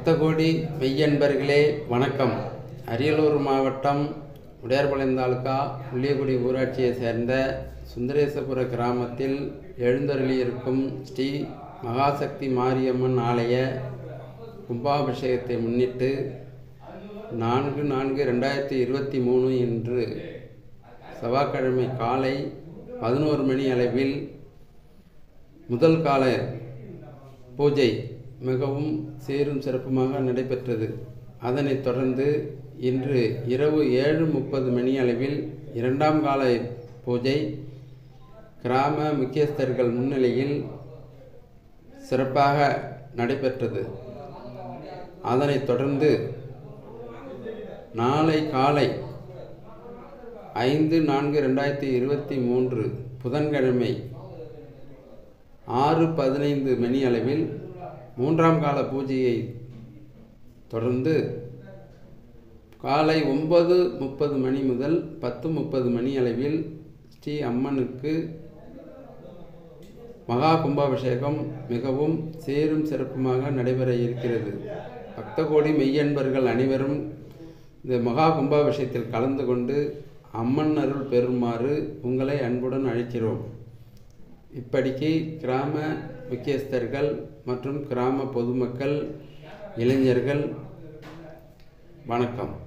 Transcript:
பக்தகோடி மெய்யன்பர்களே வணக்கம் அரியலூர் மாவட்டம் உடையார்பாளையம் தாலுகா புள்ளியகுடி ஊராட்சியை சேர்ந்த சுந்தரேசபுர கிராமத்தில் எழுந்தருளியிருக்கும் ஸ்ரீ மகாசக்தி மாரியம்மன் ஆலய கும்பாபிஷேகத்தை முன்னிட்டு நான்கு நான்கு ரெண்டாயிரத்தி இருபத்தி மூணு இன்று செவ்வாய்க்கிழமை காலை பதினோரு மணி அளவில் முதல் கால பூஜை மிகவும் சீரும் சிறப்புமாக நடைபெற்றது அதனைத் தொடர்ந்து இன்று இரவு ஏழு முப்பது மணி அளவில் இரண்டாம் கால பூஜை கிராம முக்கியஸ்தர்கள் முன்னிலையில் சிறப்பாக நடைபெற்றது அதனைத் தொடர்ந்து நாளை காலை ஐந்து நான்கு ரெண்டாயிரத்தி இருபத்தி மூன்று புதன்கிழமை ஆறு பதினைந்து மணி அளவில் மூன்றாம் கால பூஜையை தொடர்ந்து காலை ஒன்பது முப்பது மணி முதல் பத்து முப்பது மணி அளவில் ஸ்ரீ அம்மனுக்கு மகா கும்பாபிஷேகம் மிகவும் சீரும் சிறப்புமாக நடைபெற இருக்கிறது பக்த கோடி மெய்யன்பர்கள் அனைவரும் இந்த மகா கும்பாபிஷேகத்தில் கலந்து கொண்டு அம்மன் அருள் பெறுமாறு உங்களை அன்புடன் அழைக்கிறோம் இப்படிக்கு கிராம முக்கியஸ்தர்கள் மற்றும் கிராம பொதுமக்கள் இளைஞர்கள் வணக்கம்